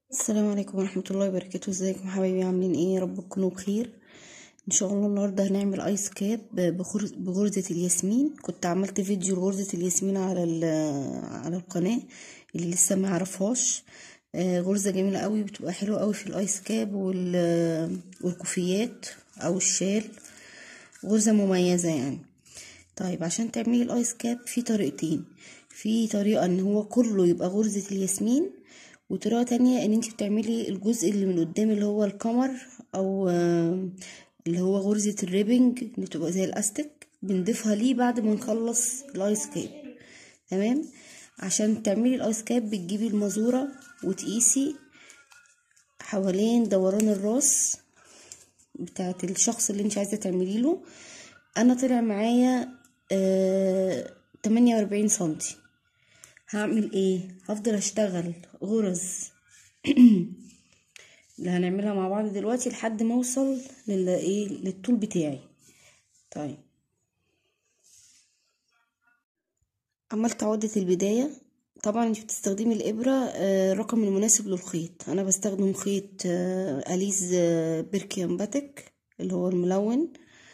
السلام عليكم ورحمة الله وبركاته ازيكم حبايبي عاملين ايه يا رب تكونوا بخير ان شاء الله النهاردة هنعمل ايس كاب بخر- بغرزة الياسمين كنت عملت فيديو لغرزة الياسمين على ال- على القناة اللي لسه ما عرفهاش آه، غرزة جميلة قوي بتبقى حلوة قوي في الايس كاب وال- والكوفيات او الشال غرزة مميزة يعني طيب عشان تعملي الايس كاب في طريقتين في طريقة ان هو كله يبقى غرزة الياسمين وطريقة تانية ان انت بتعملي الجزء اللي من قدام اللي هو القمر او آه، اللي هو غرزة الريبنج اللي بتبقى زي الاستيك بنضيفها ليه بعد ما نخلص الايس كاب تمام عشان تعملي الايس كاب بتجيبي المازورة وتقيسي حوالين دوران الراس بتاعت الشخص اللي انت عايزة تعملي له انا طلع معايا آه 48 سنتي هعمل ايه هفضل اشتغل غرز اللي هنعملها مع بعض دلوقتي لحد ما اوصل لل ايه للطول بتاعي طيب عملت عقدة البداية طبعا انت بتستخدمي الابرة آه، الرقم المناسب للخيط انا بستخدم خيط آه، اليز آه، بيركيان باتك اللي هو الملون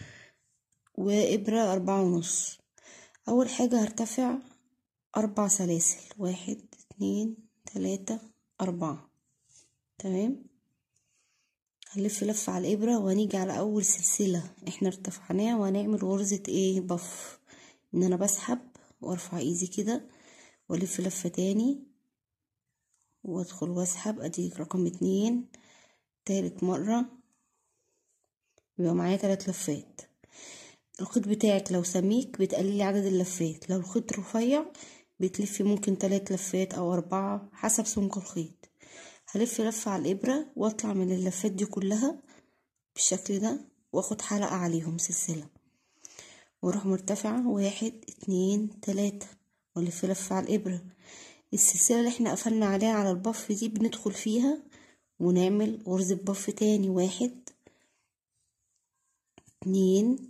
وابرة اربعة ونص اول حاجة هرتفع اربع سلاسل واحد اتنين تلاتة اربعة تمام هنلف لفة على الابرة وهنيجي على اول سلسلة احنا ارتفعناها وهنعمل غرزة ايه بف ان انا بسحب وارفع ايدي كده والف لفة تاني وادخل واسحب ادي رقم اتنين تالت مرة يبقى معايا تلات لفات الخيط بتاعك لو سميك بتقللي عدد اللفات لو الخيط رفيع بتلفي ممكن تلات لفات او اربعة حسب سمك الخيط هلف لفة على الابرة واطلع من اللفات دي كلها بالشكل ده واخد حلقة عليهم سلسلة واروح مرتفعة واحد اتنين تلاتة والف لفة على الابرة السلسلة اللي احنا قفلنا عليها على البف دي بندخل فيها ونعمل غرزة بف تاني واحد اتنين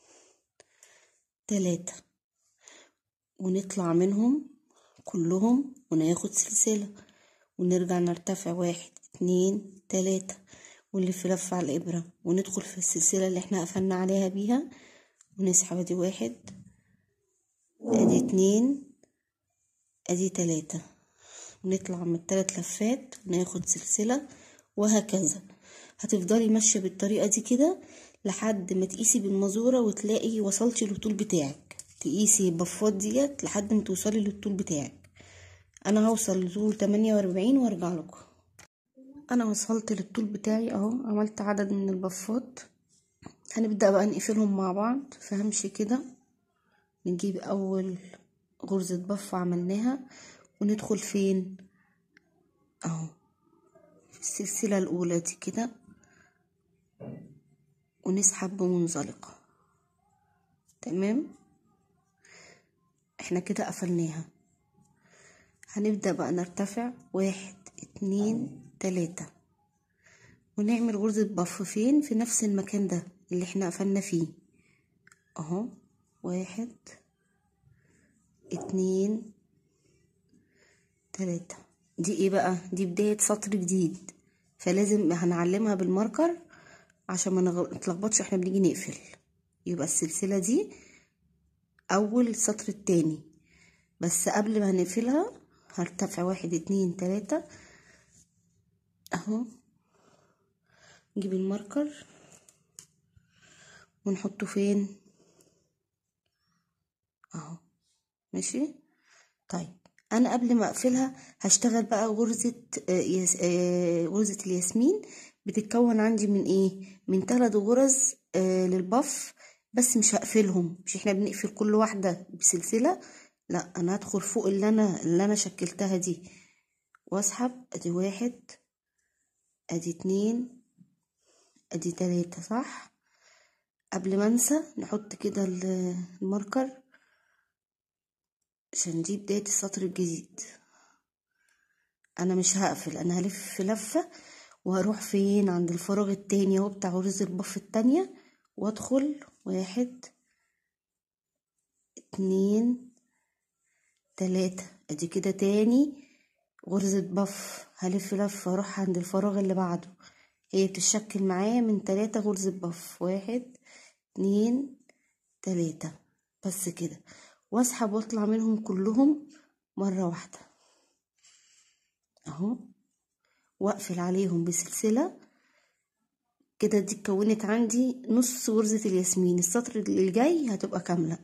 تلاتة ونطلع منهم كلهم وناخد سلسلة ونرجع نرتفع واحد اتنين تلاتة ونلف لفة على الإبرة وندخل في السلسلة اللي احنا قفلنا عليها بيها ونسحب ادي واحد ادي اتنين ادي تلاتة ونطلع من التلات لفات وناخد سلسلة وهكذا هتفضلي ماشية بالطريقة دي كده لحد ما تقيسي بالمزورة وتلاقي وصلتي للطول بتاعك تقيسي البفات ديت لحد ما توصلي للطول بتاعك انا هوصل لطول 48 وارجع لكم انا وصلت للطول بتاعي اهو عملت عدد من البفات هنبدأ بقى نقفلهم مع بعض فهمشي كده نجيب اول غرزة بف عملناها وندخل فين اهو في السلسلة الاولى دي كده ونسحب بمنزلقة تمام احنا كده قفلناها هنبدأ بقى نرتفع واحد اتنين تلاتة ونعمل غرزة بف فين في نفس المكان ده اللي احنا قفلنا فيه اهو واحد اتنين تلاتة دي ايه بقى دي بداية سطر جديد فلازم هنعلمها بالماركر عشان ما نتلخبطش احنا بنيجي نقفل يبقى السلسلة دي اول سطر التاني بس قبل ما هنقفلها هرتفع واحد اتنين تلاتة اهو نجيب الماركر ونحطه فين اهو ماشي طيب انا قبل ما اقفلها هشتغل بقى غرزة آه يس... آه غرزة الياسمين بتتكون عندي من ايه من ثلاث غرز آه للبف بس مش هقفلهم مش احنا بنقفل كل واحدة بسلسلة لا انا هدخل فوق اللي انا اللي انا شكلتها دي واسحب ادي واحد ادي اتنين ادي تلاتة صح قبل ما انسى نحط كده الماركر عشان دي بداية السطر الجديد انا مش هقفل انا هلف لفة وهروح فين عند الفراغ التاني اهو بتاع غرزة البف التانية وادخل واحد اتنين تلاتة ادي كده تاني غرزة بف هلف لفة اروح عند الفراغ اللي بعده هي بتتشكل معايا من تلاتة غرزة بف واحد اتنين تلاتة بس كده واسحب واطلع منهم كلهم مرة واحدة اهو واقفل عليهم بسلسلة كده دي اتكونت عندي نص غرزة الياسمين السطر اللي جاي هتبقى كاملة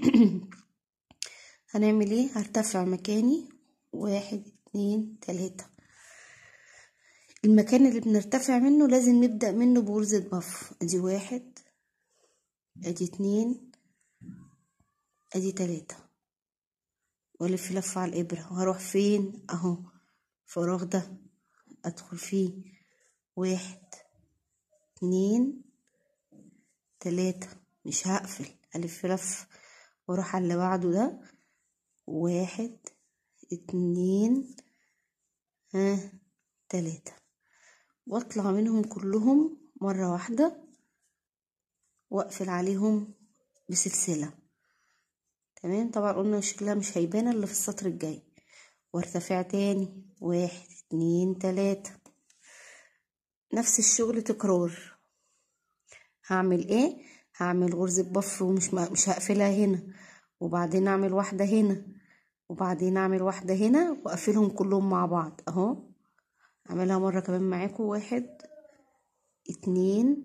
هنعمل ايه هرتفع مكاني واحد اتنين تلاتة المكان اللي بنرتفع منه لازم نبدأ منه بغرزة بف ادي واحد ادي اتنين ادي تلاتة والف لفة على الابرة وهروح فين اهو الفراغ ده ادخل فيه واحد اتنين تلاتة مش هقفل الف لف واروح على اللي بعده ده واحد اتنين ها تلاتة واطلع منهم كلهم مرة واحدة واقفل عليهم بسلسلة تمام طبعا قلنا شكلها مش هيبان الا في السطر الجاي وارتفع تاني واحد اتنين تلاتة نفس الشغل تكرار هعمل ايه هعمل غرزة بف ومش مش هقفلها هنا وبعدين اعمل واحدة هنا وبعدين اعمل واحدة هنا واقفلهم كلهم مع بعض اهو اعملها مرة كمان معاكم واحد اتنين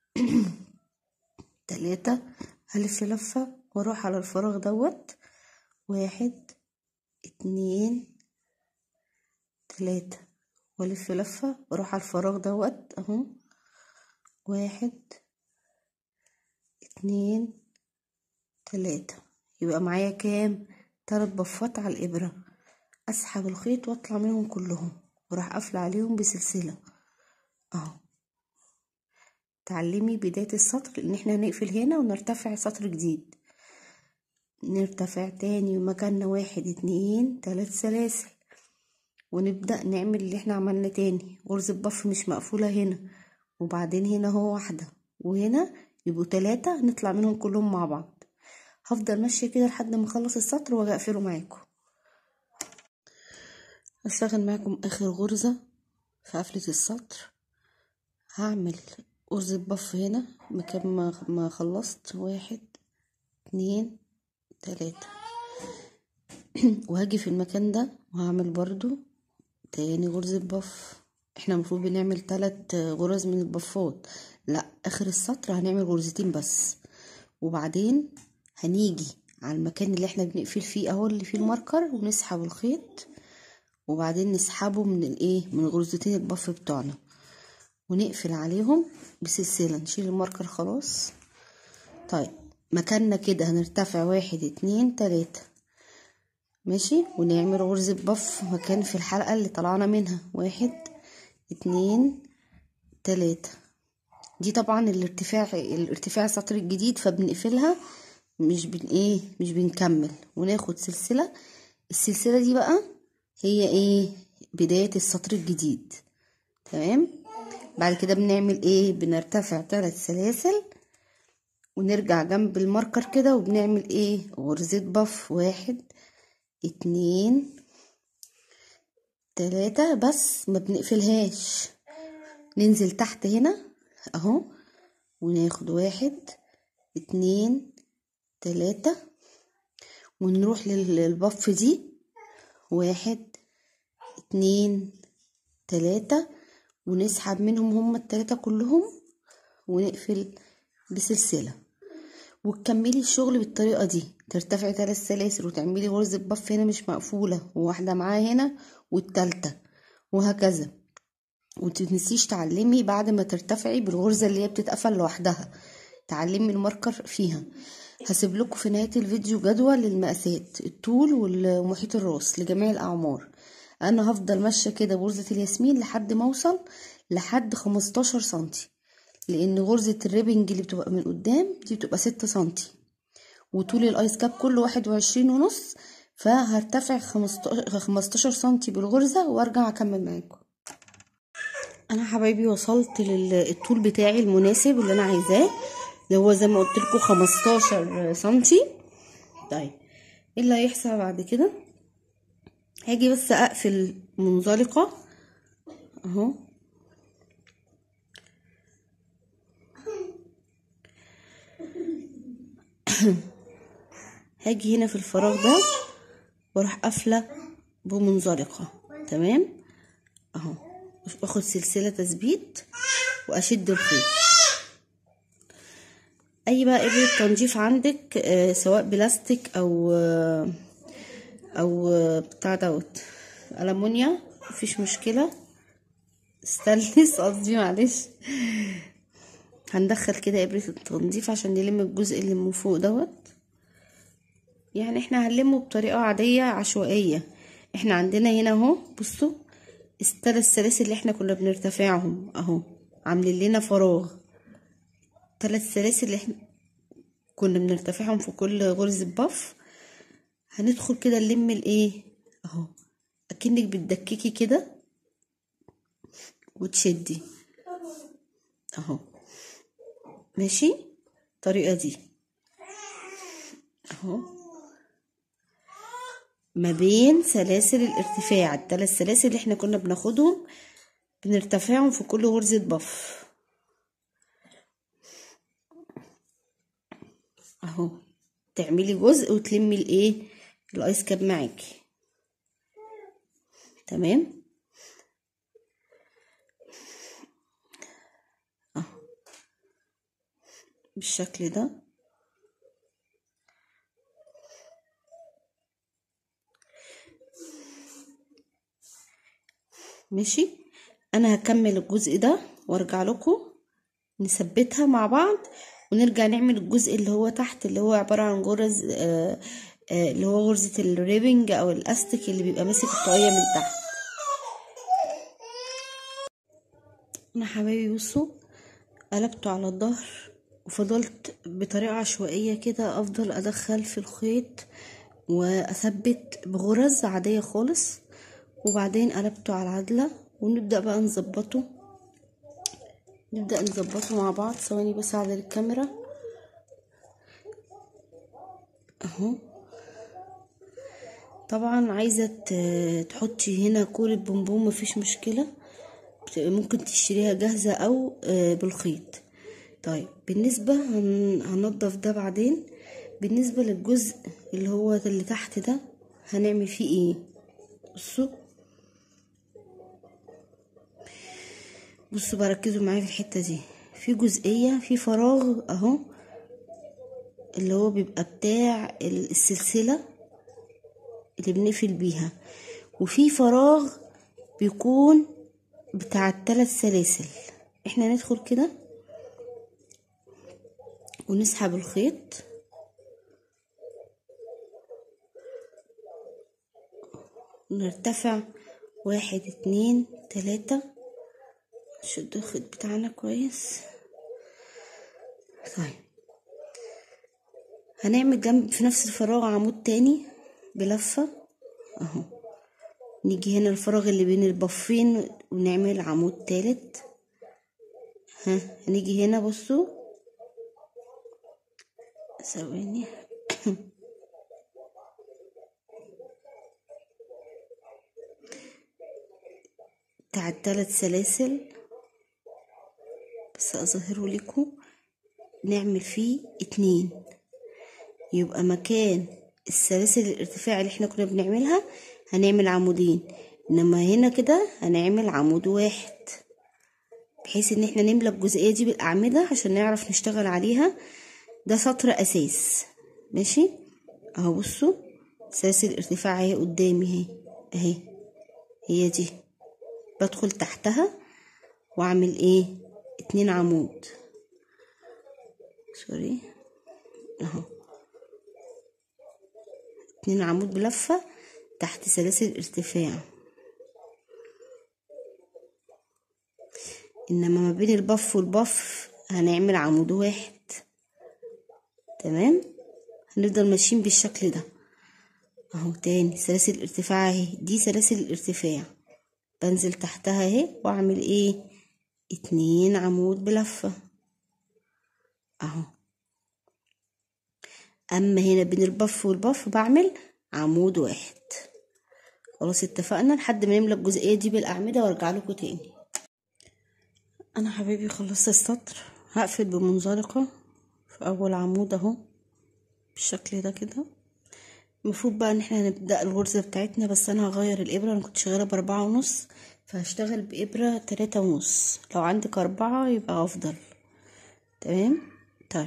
تلاتة هلف لفة واروح على الفراغ دوت واحد اتنين تلاتة والف لفة واروح على الفراغ دوت اهو واحد اتنين تلاتة يبقى معايا كام تلات بفات على الابرة اسحب الخيط واطلع منهم كلهم وراح قافلة عليهم بسلسلة اهو تعلمي بداية السطر ان احنا هنقفل هنا ونرتفع سطر جديد نرتفع تاني ومكاننا واحد اتنين تلات سلاسل ونبدأ نعمل اللي احنا عملنا تاني غرزة بف مش مقفولة هنا وبعدين هنا هو واحدة وهنا يبقوا تلاتة نطلع منهم كلهم مع بعض هفضل ماشية كده لحد ما اخلص السطر واجي اقفله معاكم هشتغل معاكم اخر غرزة في قفلة السطر هعمل غرزة بف هنا مكان ما خلصت واحد اتنين تلاتة وهاجي في المكان ده وهعمل برضو تاني غرزة بف احنا المفروض بنعمل تلات غرز من البفات لا اخر السطر هنعمل غرزتين بس وبعدين هنيجي على المكان اللي احنا بنقفل فيه اهو اللي فيه الماركر ونسحب الخيط وبعدين نسحبه من الايه من غرزتين البف بتوعنا ونقفل عليهم بسلسلة نشيل الماركر خلاص طيب مكاننا كده هنرتفع واحد اتنين تلاتة ماشي ونعمل غرزة بف مكان في الحلقة اللي طلعنا منها واحد اتنين تلاتة دي طبعا الارتفاع الارتفاع السطر الجديد فبنقفلها مش بن ايه مش بنكمل وناخد سلسلة السلسلة دي بقى هي ايه بداية السطر الجديد تمام بعد كده بنعمل ايه بنرتفع ثلاث سلاسل ونرجع جنب الماركر كده وبنعمل ايه غرزة بف واحد اتنين تلاتة بس ما بنقفلهاش ننزل تحت هنا اهو وناخد واحد اتنين تلاتة ونروح للبف دي واحد اتنين تلاتة ونسحب منهم هما التلاتة كلهم ونقفل بسلسلة وتكملي الشغل بالطريقة دي ترتفعي تلات سلاسل وتعملي غرزة بف هنا مش مقفولة وواحدة معاها هنا والتالتة وهكذا ومتنسيش تعلمي بعد ما ترتفعي بالغرزة اللي هي بتتقفل لوحدها تعلمي الماركر فيها هسيب لكم في نهاية الفيديو جدول للمقاسات الطول ومحيط الراس لجميع الأعمار أنا هفضل ماشية كده بغرزة الياسمين لحد ما أوصل لحد خمستاشر سنتي لأن غرزة الريبنج اللي بتبقى من قدام دي بتبقى ستة سنتي وطول الآيس كاب كله واحد وعشرين ونص فهرتفع خمستاشر سنتي بالغرزة وارجع أكمل معاكم أنا حبايبي وصلت للطول بتاعي المناسب اللي أنا عايزاه اللي هو زي ما قلت لكم 15 سنتي طيب ايه اللي هيحصل بعد كده هاجي بس اقفل منزلقة اهو هاجي هنا في الفراغ ده واروح قافله بمنزلقه تمام اهو واخد سلسله تثبيت واشد الخيط اي بقى ابره تنظيف عندك آه سواء بلاستيك او آه او آه بتاع دوت المونيا مفيش مشكله ستانلس قصدي معلش هندخل كده ابره التنظيف عشان نلم الجزء اللي من فوق دوت يعني احنا هنلمه بطريقة عادية عشوائية احنا عندنا هنا اهو بصوا الثلاث سلاسل اللي احنا كنا بنرتفعهم اهو عاملين لنا فراغ ثلاث سلاسل اللي احنا كنا بنرتفعهم في كل غرزة بف هندخل كده نلم الايه اهو اكنك بتدككي كده وتشدي اهو ماشي الطريقة دي اهو ما بين سلاسل الارتفاع الثلاث سلاسل اللي احنا كنا بناخدهم بنرتفعهم في كل غرزة بف اهو تعملي جزء وتلمي الايه الايس كاب معاكي تمام اهو بالشكل ده ماشي انا هكمل الجزء ده وارجع لكم نثبتها مع بعض ونرجع نعمل الجزء اللي هو تحت اللي هو عبارة عن غرز آه آه اللي هو غرزة الريبنج او الاستيك اللي بيبقى ماسك الطاقية من تحت انا حبايبي بصوا قلبته على الظهر وفضلت بطريقة عشوائية كده افضل ادخل في الخيط واثبت بغرز عادية خالص وبعدين قلبته على العدلة ونبدأ بقى نظبطه نبدأ نظبطه مع بعض ثواني بس على الكاميرا اهو طبعا عايزة تحطي هنا كورة بونبون مفيش مشكلة ممكن تشتريها جاهزة او بالخيط طيب بالنسبة هننضف ده بعدين بالنسبة للجزء اللي هو اللي تحت ده هنعمل فيه ايه بصوا بصوا بركزوا معايا في الحتة دي في جزئية في فراغ اهو اللي هو بيبقى بتاع السلسلة اللي بنقفل بيها وفي فراغ بيكون بتاع الثلاث سلاسل احنا ندخل كده ونسحب الخيط نرتفع واحد اتنين تلاتة نشد الخيط بتاعنا كويس طيب هنعمل جنب في نفس الفراغ عمود تاني بلفة اهو نيجي هنا الفراغ اللي بين البفين ونعمل عمود تالت ها هنيجي هنا بصوا ثواني بتاع التلات سلاسل بس اظهره لكم نعمل فيه اتنين يبقى مكان السلاسل الارتفاع اللي احنا كنا بنعملها هنعمل عمودين انما هنا كده هنعمل عمود واحد بحيث ان احنا نملى الجزئية دي بالاعمدة عشان نعرف نشتغل عليها ده سطر اساس ماشي اهو بصوا سلاسل الارتفاع اهي قدامي اهي اهي هي دي بدخل تحتها واعمل ايه اتنين عمود سوري اهو اتنين عمود بلفة تحت سلاسل الارتفاع انما ما بين البف والبف هنعمل عمود واحد تمام هنفضل ماشيين بالشكل ده اهو تاني سلاسل الارتفاع اهي دي سلاسل الارتفاع بنزل تحتها اهي واعمل ايه اتنين عمود بلفة اهو اما هنا بين البف والبف بعمل عمود واحد خلاص اتفقنا لحد ما نملى الجزئيه دي بالاعمده وارجع لكم تاني انا حبايبي خلصت السطر هقفل بمنزلقه في اول عمود اهو بالشكل ده كده المفروض بقى ان احنا هنبدا الغرزه بتاعتنا بس انا هغير الابره انا كنت شغاله باربعة ونص فهشتغل بابره تلاتة ونص لو عندك اربعة يبقى افضل تمام طيب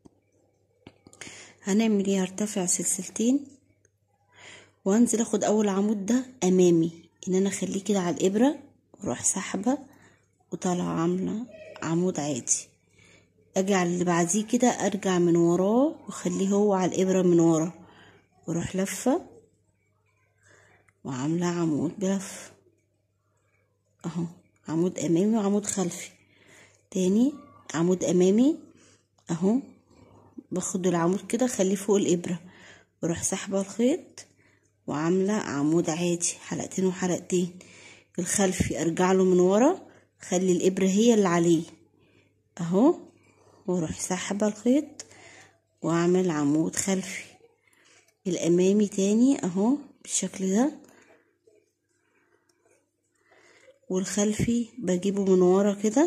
هنعمل ايه هرتفع سلسلتين وانزل اخد اول عمود ده امامي ان انا اخليه كده على الابره واروح سحبه وطالعه عامله عمود عادي اجي على اللي بعديه كده ارجع من وراه واخليه هو على الابره من ورا واروح لفه وعامله عمود بلف اهو عمود امامي وعمود خلفي تاني عمود امامي اهو باخد العمود كده اخليه فوق الابره واروح سحبه الخيط وعامله عمود عادي حلقتين وحلقتين الخلفي ارجع له من ورا خلي الابره هي اللي عليه اهو واروح سحبه الخيط واعمل عمود خلفي الامامي تاني اهو بالشكل ده والخلفي بجيبه من ورا كده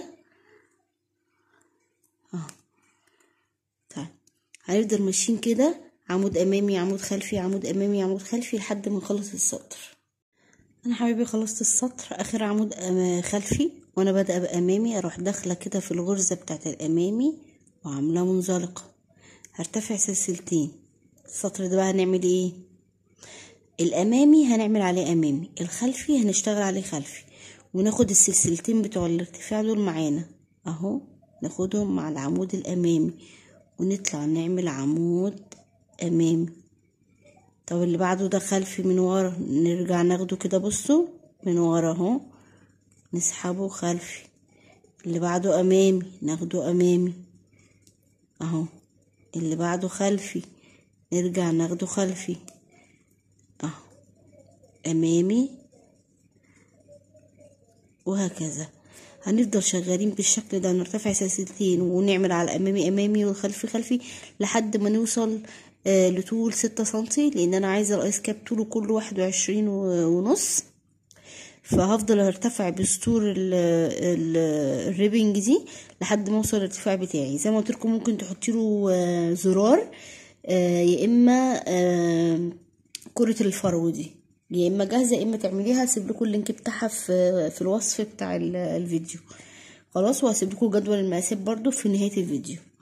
اهو طيب هنفضل ماشيين كده عمود امامي عمود خلفي عمود امامي عمود خلفي لحد ما نخلص السطر انا حبيبي خلصت السطر اخر عمود خلفي وانا بادئه بامامي اروح داخله كده في الغرزه بتاعت الامامي وعامله منزلقه هرتفع سلسلتين السطر ده بقى هنعمل ايه الامامي هنعمل عليه امامي الخلفي هنشتغل عليه خلفي وناخد السلسلتين بتوع الارتفاع دول معانا اهو ناخدهم مع العمود الامامي ونطلع نعمل عمود امامي طب اللي بعده ده خلفي من ورا نرجع ناخده كده بصوا من ورا اهو نسحبه خلفي اللي بعده امامي ناخده امامي اهو اللي بعده خلفي نرجع ناخده خلفي اهو امامي وهكذا هنفضل شغالين بالشكل ده نرتفع سلسلتين ونعمل على الامامي امامي والخلفي خلفي لحد ما نوصل آه لطول ستة سنتي لان انا عايزه الايس كاب طوله كله واحد وعشرين ونص فهفضل ارتفع بسطور الريبنج دي لحد ما اوصل الارتفاع بتاعي زي ما قلت لكم ممكن تحطي له آه زرار آه يا اما كرة الفرو دي يا اما جاهزه يا اما تعمليها هسيب لكم اللينك بتاعها في في الوصف بتاع الفيديو خلاص وهسيب لكم جدول المقاسات برضو في نهايه الفيديو